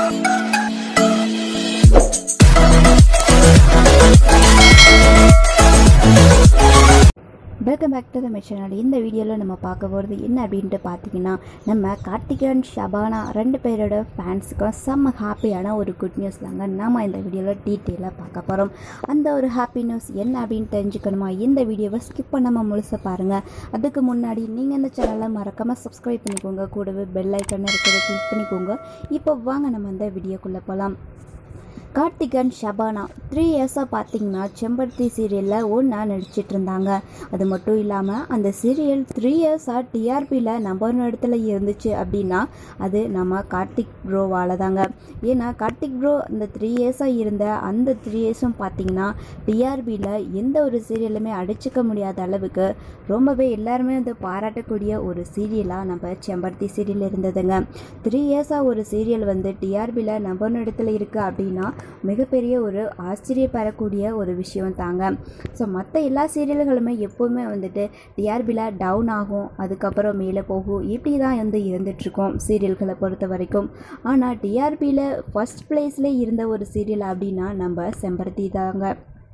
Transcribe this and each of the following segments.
welcome back to the channel இந்த வீடியோவில் நம்ம பார்க்க போகிறது என்ன அப்படின்ட்டு பார்த்தீங்கன்னா நம்ம கார்த்திகன் ஷபானா ரெண்டு பேரோட ஃபேன்ஸுக்கும் செம்ம ஹாப்பியான ஒரு குட் நியூஸ் தாங்க நம்ம இந்த வீடியோவில் டீட்டெயிலாக பார்க்க போகிறோம் அந்த ஒரு ஹாப்பி நியூஸ் என்ன அப்படின்னு தெரிஞ்சுக்கணுமா இந்த வீடியோவை ஸ்கிப் பண்ணாமல் முழுசாக பாருங்கள் அதுக்கு முன்னாடி நீங்கள் இந்த சேனலை மறக்காமல் சப்ஸ்கிரைப் பண்ணிக்கோங்க கூடவே பெல் ஐக்கன் இருக்கிறத கிளிக் பண்ணிக்கோங்க இப்போ வாங்க நம்ம இந்த வீடியோக்குள்ளே போகலாம் கார்த்திகன் ஷபானா த்ரீ இயர்ஸாக பார்த்தீங்கன்னா செம்பருத்தி சீரியலில் ஒன்றா நடிச்சிட்டு இருந்தாங்க அது மட்டும் இல்லாமல் அந்த சீரியல் த்ரீ இயர்ஸாக டிஆர்பியில் நம்பர் இடத்துல இருந்துச்சு அப்படின்னா அது நம்ம கார்த்திக் ப்ரோவால் தாங்க ஏன்னா கார்த்திக் ப்ரோ அந்த த்ரீ இயர்ஸாக இருந்த அந்த த்ரீ இயர்ஸும் பார்த்தீங்கன்னா டிஆர்பியில் எந்த ஒரு சீரியலுமே அடிச்சுக்க முடியாத அளவுக்கு ரொம்பவே எல்லாருமே வந்து பாராட்டக்கூடிய ஒரு சீரியலாக நம்ம செம்பருத்தி சீரியல் இருந்ததுங்க த்ரீ இயர்ஸாக ஒரு சீரியல் வந்து டிஆர்பியில் நம்பர் இடத்துல இருக்குது அப்படின்னா மிகப்பெரிய ஒரு ஆச்சரியப்படக்கூடிய ஒரு விஷயம் தாங்க ஸோ மற்ற எல்லா சீரியல்களுமே எப்போவுமே வந்துட்டு டிஆர்பியில் டவுன் ஆகும் அதுக்கப்புறம் மேலே போகும் இப்படி தான் வந்து இருந்துகிட்ருக்கோம் சீரியல்களை பொறுத்த வரைக்கும் ஆனால் டிஆர்பியில் ஃபஸ்ட் பிளேஸ்லேயே இருந்த ஒரு சீரியல் அப்படின்னா நம்ம செம்பருத்தி தாங்க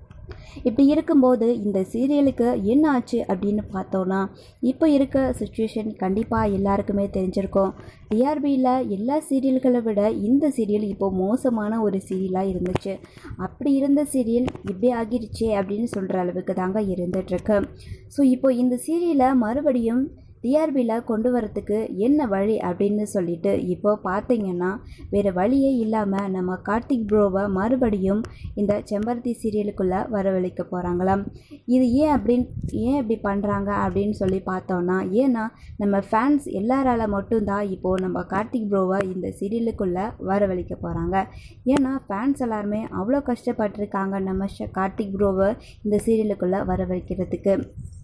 இப்படி இருக்கும்போது இந்த சீரியலுக்கு என்ன ஆச்சு அப்படின்னு பார்த்தோன்னா இப்போ இருக்க சுச்சுவேஷன் கண்டிப்பாக எல்லாருக்குமே தெரிஞ்சிருக்கும் டிஆர்பியில் எல்லா சீரியல்களை விட இந்த சீரியல் இப்போ மோசமான ஒரு சீரியலாக இருந்துச்சு அப்படி இருந்த சீரியல் இப்படி ஆகிருச்சே அப்படின்னு சொல்கிற அளவுக்கு தாங்க இருந்துகிட்ருக்கு ஸோ இப்போ இந்த சீரியலை மறுபடியும் டிஆர்பியில் கொண்டு வரத்துக்கு என்ன வழி அப்படின்னு சொல்லிட்டு இப்போ பார்த்தீங்கன்னா வேறு வழியே இல்லாமல் நம்ம கார்த்திக் ப்ரோவை மறுபடியும் இந்த செம்பருத்தி சீரியலுக்குள்ளே வரவழைக்க போகிறாங்களாம் இது ஏன் அப்படின்னு ஏன் இப்படி பண்ணுறாங்க அப்படின்னு சொல்லி பார்த்தோன்னா ஏன்னா நம்ம ஃபேன்ஸ் எல்லாரால மட்டும்தான் இப்போது நம்ம கார்த்திக் ப்ரோவை இந்த சீரியலுக்குள்ளே வரவழைக்க போகிறாங்க ஏன்னா ஃபேன்ஸ் எல்லாருமே அவ்வளோ கஷ்டப்பட்டிருக்காங்க நம்ம ஷ- கார்த்திக் ப்ரோவை இந்த சீரியலுக்குள்ளே வரவழைக்கிறதுக்கு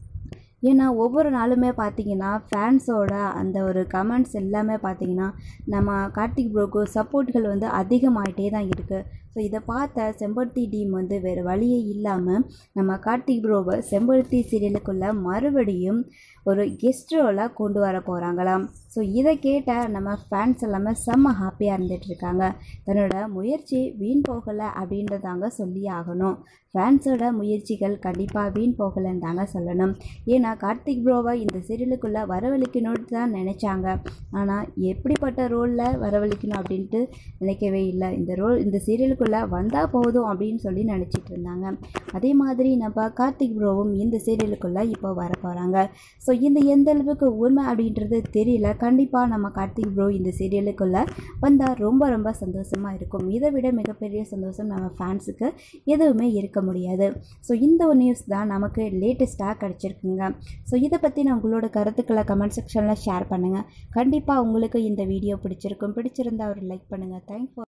ஏன்னா ஒவ்வொரு நாளுமே பார்த்தீங்கன்னா ஃபேன்ஸோட அந்த ஒரு கமெண்ட்ஸ் எல்லாமே பார்த்தீங்கன்னா நம்ம கார்த்திக் ப்ரோக்கு சப்போர்ட்கள் வந்து அதிகமாகிட்டே தான் இருக்குது ஸோ இதை பார்த்த செம்பருத்தி டீம் வந்து வேறு வழியே இல்லாமல் நம்ம கார்த்திக் ப்ரோவை செம்பருத்தி சீரியலுக்குள்ளே மறுபடியும் ஒரு கெஸ்ட் ரோலாக கொண்டு வர போகிறாங்களாம் ஸோ இதை கேட்ட நம்ம ஃபேன்ஸ் எல்லாமே செம்ம ஹாப்பியாக இருந்துட்டு இருக்காங்க தன்னோட முயற்சி வீண் போகலை அப்படின்றதாங்க சொல்லி ஆகணும் ஃபேன்ஸோட முயற்சிகள் கண்டிப்பாக வீண் போகலைன்னு தாங்க சொல்லணும் ஏன்னா கார்த்திக் ப்ரோவை இந்த சீரியலுக்குள்ளே வரவழைக்கணும்னு தான் நினச்சாங்க ஆனால் எப்படிப்பட்ட ரோலில் வரவழைக்கணும் அப்படின்ட்டு நினைக்கவே இல்லை இந்த ரோல் இந்த சீரியலுக்குள்ளே வந்தால் போதும் அப்படின்னு சொல்லி நினச்சிட்டு இருந்தாங்க அதே மாதிரி நம்ம கார்த்திக் ப்ரோவும் இந்த சீரியலுக்குள்ளே இப்போ வர போகிறாங்க ஸோ இந்த எந்த அளவுக்கு உண்மை அப்படின்றது தெரியல கண்டிப்பாக நம்ம கார்த்திக் ப்ரோ இந்த சீரியலுக்குள்ளே வந்தால் ரொம்ப ரொம்ப சந்தோஷமாக இருக்கும் இதை விட மிகப்பெரிய சந்தோஷம் நம்ம ஃபேன்ஸுக்கு எதுவுமே இருக்க முடியாது ஸோ இந்த ஒரு நியூஸ் தான் நமக்கு லேட்டஸ்ட்டாக கிடச்சிருக்குங்க ஸோ இதை பற்றி நான் உங்களோட கருத்துக்களை கமெண்ட் செக்ஷனில் ஷேர் பண்ணுங்கள் கண்டிப்பாக உங்களுக்கு இந்த வீடியோ பிடிச்சிருக்கும் பிடிச்சிருந்தா ஒரு லைக் பண்ணுங்கள் தேங்க்ஸ்